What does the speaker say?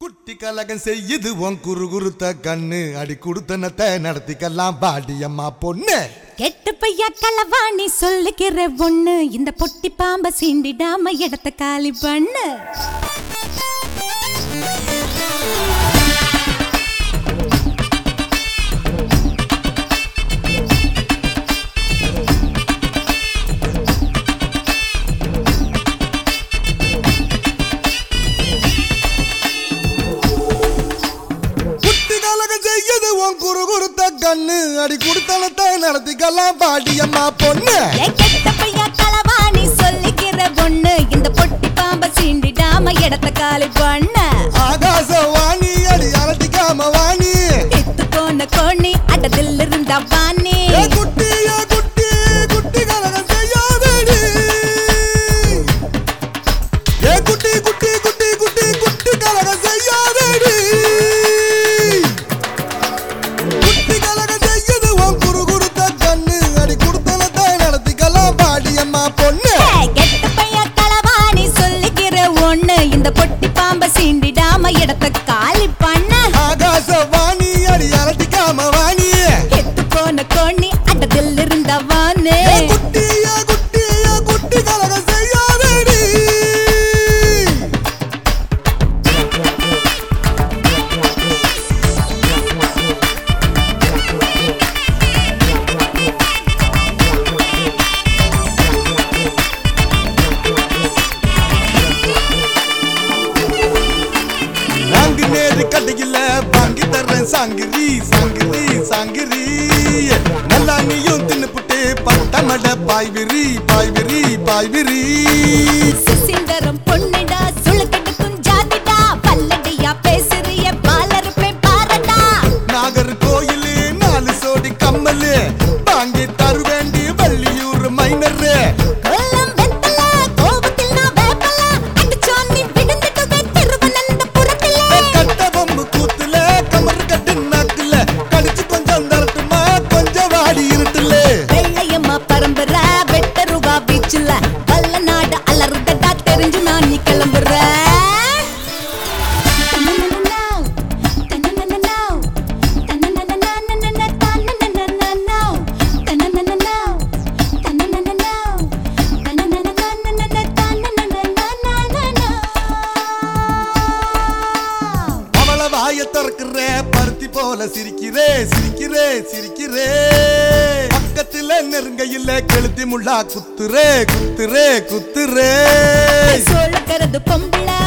குட்டி கலகம் செய்யுது உன் குறு குருத்த கண்ணு அடி குடுத்தனத்தை நடத்திக்கலாம் பாடியம்மா பொண்ணு கெட்டு பையா களவாணி சொல்லுகிற ஒண்ணு இந்த பொட்டி பாம்ப சீண்டிடாம இடத்த காலி பண்ணு குட்டி கலகம் செய்யுது உன் குறு குருத்த கண்ணு அடி குடுத்தனத்தை நடத்திக்கலாம் பாடியம்மா பொண்ணு ஏ கெட்ட பையா களவாணி சொல்லுகிற ஒண்ணு இந்த பொட்டி பாம்ப சீண்டிடாம இடத்த காலி பண்ணு ஆகாச வாணி அடி அரட்டிக்காம வாணி எத்து போன கோணி அடதில் இருந்தா வாணி ஏ குட்டி ஏ குட்டி குட்டி கலகம் செய்யாதடி ஏ குட்டி குட்டி குட்டி குட்டி குட்டி கலகம் செய்யாதடி குட்டி கலகம் செய்யுது உன் குறு குருத்த கண்ணு அடி குடுத்தனத்தை நடத்திக்கலாம் பாடியம்மா பொண்ணு ஏ, கெட்ட பையா களவாணி சொல்லுகிற ஒண்ணு இந்த பொட்டி பாம்ப சீண்டிடாம இடத்த காலி பண்ணு ஆகாச வாணி அடி அரட்டிக்காம வாணி எத்து போன கோணி அடதில் இருந்த வாணி ஏ குட்டி ஏ குட்டி ஏ குட்டி கலகம் செய்யாதடி நான்கு நேரு கடையில வாங்கி தர்றேன் சாங்கிரி சாங்கிரி சாங்கிரி நல்லா நீயும் தின்னுப்புட்டு பட்டமட பாய்விரி பாய்விரி பாய்விரி சுசிந்தரம் பொண்ணுடா சுளுக்கெடுக்கும் ஜாதிடா பல்லடியா பேசுறிய பாலருப்பே பாரடா நாகர் கோயிலு நாலு சோடி கம்மலு வாங்கி தருவேண்டி வள்ளியூர் மைனரு கொல்லம் வெத்தல கோபத்தில் நான் வேப்பல அடிச்சோன்னி விழுந்துட்டுவே திருவனந்தபுரத்திலே கட்ட பொம்பு கூத்துல கமர் கட்டு நாக்குல கடிச்சு கொஞ்சம் தரட்டுமா கொஞ்சம் வாடி இருட்டுல வெள்ளையம்மா பரம்பரை வெட்டருவா பீச்சுல வல்ல நாடு அலறுதடா தெரிஞ்சு நான் நீ கிளம்புற அவள வாய திறக்குற பருத்தி போல சிரிக்கிறே சிரிக்கிறே சிரிக்கிறே பக்கத்துல நெருங்கையில கெளுத்தி முள்ளா குத்துறே குத்துறே குத்துறே சோழக்கிறது பொம்பளை